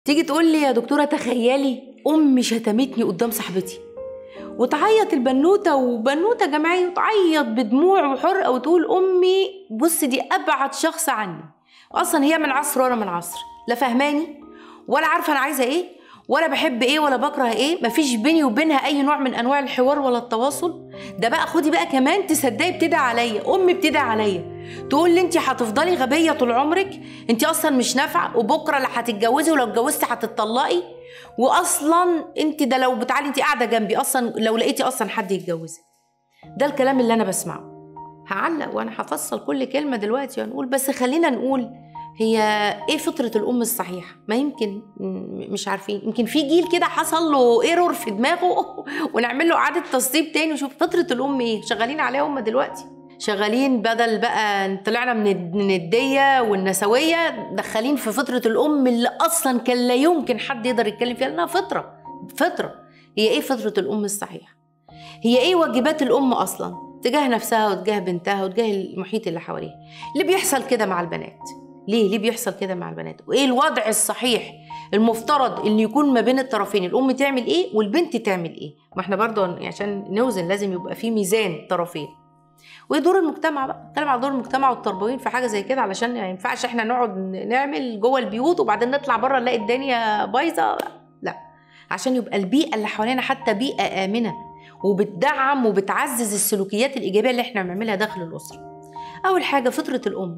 تيجي تقول لي يا دكتوره تخيلي امي شتمتني قدام صاحبتي وتعيط البنوته وبنوته جماعيه وتعيط بدموع وحرقه وتقول امي بص دي ابعد شخص عني اصلا هي من عصر وانا من عصر لا فهماني ولا عارفه انا عايزه ايه ولا بحب ايه ولا بكره ايه مفيش بيني وبينها اي نوع من انواع الحوار ولا التواصل ده بقى خدي بقى كمان تصدقي بتدعي عليا امي بتدعي عليا تقول لي انت هتفضلي غبيه طول عمرك انت اصلا مش نافعه وبكره لا هتتجوزي ولو اتجوزتي هتطلقي واصلا انت ده لو بتعالي انت قاعده جنبي اصلا لو لقيتي اصلا حد يتجوزك ده الكلام اللي انا بسمعه هعلق وانا هفصل كل كلمه دلوقتي ونقول بس خلينا نقول هي ايه فطره الام الصحيحه ما يمكن م- مش عارفين يمكن في جيل كده حصل له ايرور في دماغه ونعمل له اعاده تصديب تاني وشوف فطره الام ايه شغالين عليها هم دلوقتي شغالين بدل بقى طلعنا من الد- من الدية والنسوية دخلين في فطرة الأم اللي أصلا كان لا يمكن حد يقدر يتكلم فيها لأنها فطرة فطرة هي إيه فطرة الأم الصحيحة؟ هي إيه واجبات الأم أصلا؟ تجاه نفسها وتجاه بنتها وتجاه المحيط اللي حواليها ليه بيحصل كده مع البنات؟ ليه ليه بيحصل كده مع البنات؟ وإيه الوضع الصحيح المفترض إن يكون ما بين الطرفين الأم تعمل إيه والبنت تعمل إيه؟ ما إحنا برضه عشان نوزن لازم يبقى في ميزان طرفين وايه دور المجتمع بقى نتكلم على دور المجتمع والتربويين في حاجه زي كده علشان ما ينفعش احنا نقعد نعمل جوه البيوت وبعدين نطلع بره نلاقي الدنيا بايظه لا عشان يبقى البيئه اللي حوالينا حتى بيئه امنه وبتدعم وبتعزز السلوكيات الايجابيه اللي احنا بنعملها داخل الاسره اول حاجه فطره الام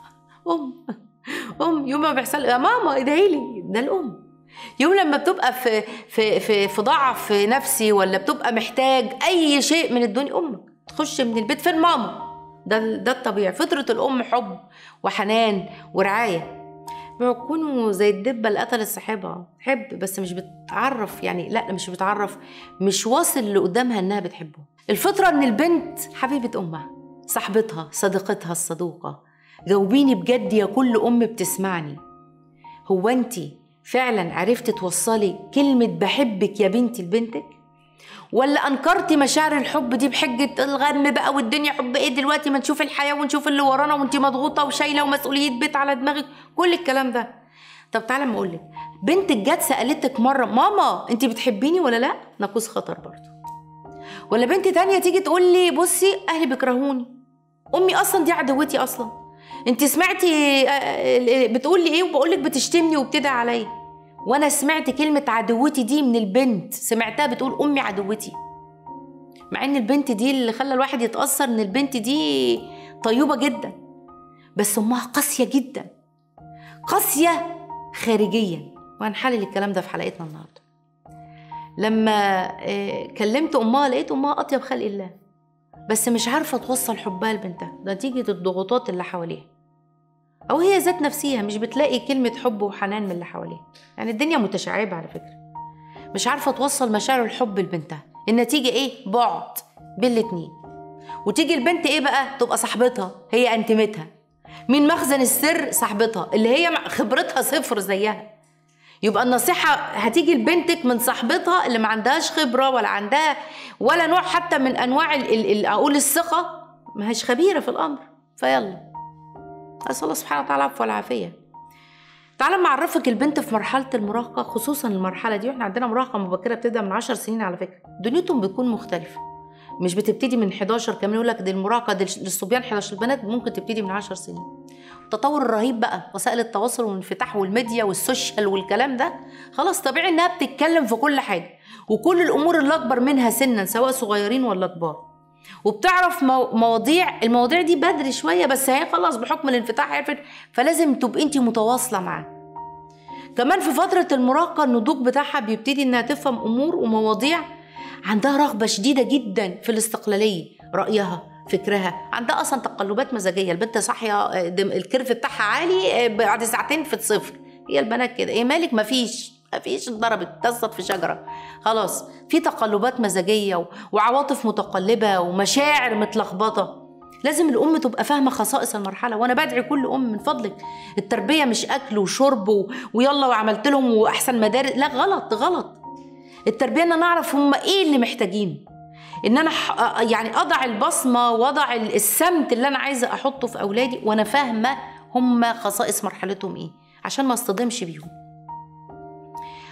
ام ام يوم ما بيحصل يا ماما ادعي لي ده الام يوم لما بتبقى في في في في ضعف نفسي ولا بتبقى محتاج اي شيء من الدنيا امك تخش من البيت فين ماما ده ده الطبيعي فطره الام حب وحنان ورعايه بيكونوا زي الدبه اللي قتلت صاحبها تحب بس مش بتعرف يعني لا مش بتعرف مش واصل اللي قدامها انها بتحبه الفطره ان البنت حبيبه امها صاحبتها صديقتها الصدوقه جاوبيني بجد يا كل ام بتسمعني هو انت فعلا عرفتي توصلي كلمه بحبك يا بنتي لبنتك ولا انكرتي مشاعر الحب دي بحجه الغم بقى والدنيا حب ايه دلوقتي ما نشوف الحياه ونشوف اللي ورانا وانت مضغوطه وشايله ومسؤوليه بيت على دماغك كل الكلام ده طب تعالى اما اقول لك بنتك جت سالتك مره ماما انت بتحبيني ولا لا ناقوس خطر برضه ولا بنت تانية تيجي تقول لي بصي اهلي بيكرهوني امي اصلا دي عدوتي اصلا انت سمعتي آه، بتقول لي ايه وبقول لك بتشتمني وبتدعي عليا وانا سمعت كلمه عدوتي دي من البنت سمعتها بتقول امي عدوتي مع ان البنت دي اللي خلى الواحد يتاثر ان البنت دي طيوبه جدا بس امها قاسيه جدا قاسيه خارجيا وهنحلل الكلام ده في حلقتنا النهارده لما آه، كلمت امها لقيت امها اطيب خلق الله بس مش عارفه توصل حبها لبنتها نتيجه الضغوطات اللي حواليها او هي ذات نفسها مش بتلاقي كلمه حب وحنان من اللي حواليها يعني الدنيا متشعبه على فكره مش عارفه توصل مشاعر الحب لبنتها النتيجه ايه بعد بين الاتنين وتيجي البنت ايه بقى تبقى صاحبتها هي انتمتها مين مخزن السر صاحبتها اللي هي مع- خبرتها صفر زيها يبقى النصيحة هتيجي لبنتك من صاحبتها اللي ما عندهاش خبرة ولا عندها ولا نوع حتى من أنواع ال ال ال أقول الثقة ما هيش خبيرة في الأمر فيلا أسأل الله سبحانه وتعالى العفو والعافية تعالى ما أعرفك البنت في مرحلة المراهقة خصوصا المرحلة دي واحنا عندنا مراهقة مبكرة بتبدأ من 10 سنين على فكرة دنيتهم بتكون مختلفة مش بتبتدي من 11 كمان يقول لك دي المراهقة دي للصبيان 11 البنات ممكن تبتدي من 10 سنين التطور الرهيب بقى وسائل التواصل والانفتاح والميديا والسوشيال والكلام ده خلاص طبيعي انها بتتكلم في كل حاجه وكل الامور اللي اكبر منها سنا سواء صغيرين ولا كبار وبتعرف مو- مواضيع المواضيع دي بدري شويه بس هي خلاص بحكم الانفتاح عرفت فلازم تبقي انت متواصله معاه كمان في فتره المراهقه النضوج بتاعها بيبتدي انها تفهم امور ومواضيع عندها رغبه شديده جدا في الاستقلاليه رايها فكرها عندها اصلا تقلبات مزاجيه البنت صاحيه آه، دم- الكيرف بتاعها عالي آه، بعد ساعتين في الصفر هي البنات كده ايه مالك مفيش مفيش اتضربت تصت في شجره خلاص في تقلبات مزاجيه و- وعواطف متقلبه ومشاعر متلخبطه لازم الام تبقى فاهمه خصائص المرحله وانا بدعي كل ام من فضلك التربيه مش اكل وشرب و... ويلا وعملت لهم واحسن مدارس لا غلط غلط التربيه ان انا اعرف هم ايه اللي محتاجينه ان انا ح- يعني اضع البصمه واضع السمت اللي انا عايزه احطه في اولادي وانا فاهمه هم خصائص مرحلتهم ايه عشان ما اصطدمش بيهم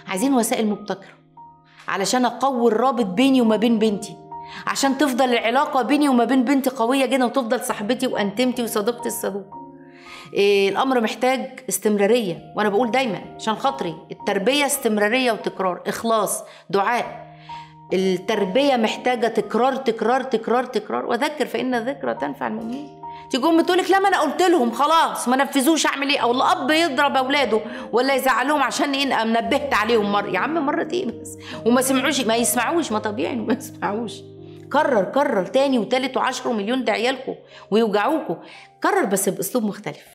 عايزين وسائل مبتكره علشان اقوي الرابط بيني وما بين بنتي عشان تفضل العلاقه بيني وما بين بنتي قويه جدا وتفضل صاحبتي وانتمتي وصديقتي الصدوق إيه الامر محتاج استمراريه وانا بقول دايما عشان خاطري التربيه استمراريه وتكرار اخلاص دعاء التربيه محتاجه تكرار تكرار تكرار تكرار وذكر فان الذكرى تنفع المؤمنين تيجي ام تقول لك لا ما انا قلت لهم خلاص ما نفذوش اعمل ايه او الاب يضرب اولاده ولا يزعلهم عشان ايه أنا نبهت عليهم مره يا عم مره ايه بس وما سمعوش ما يسمعوش ما طبيعي ما يسمعوش كرر كرر تاني وتالت وعشر ومليون ده عيالكم ويوجعوكوا كرر بس باسلوب مختلف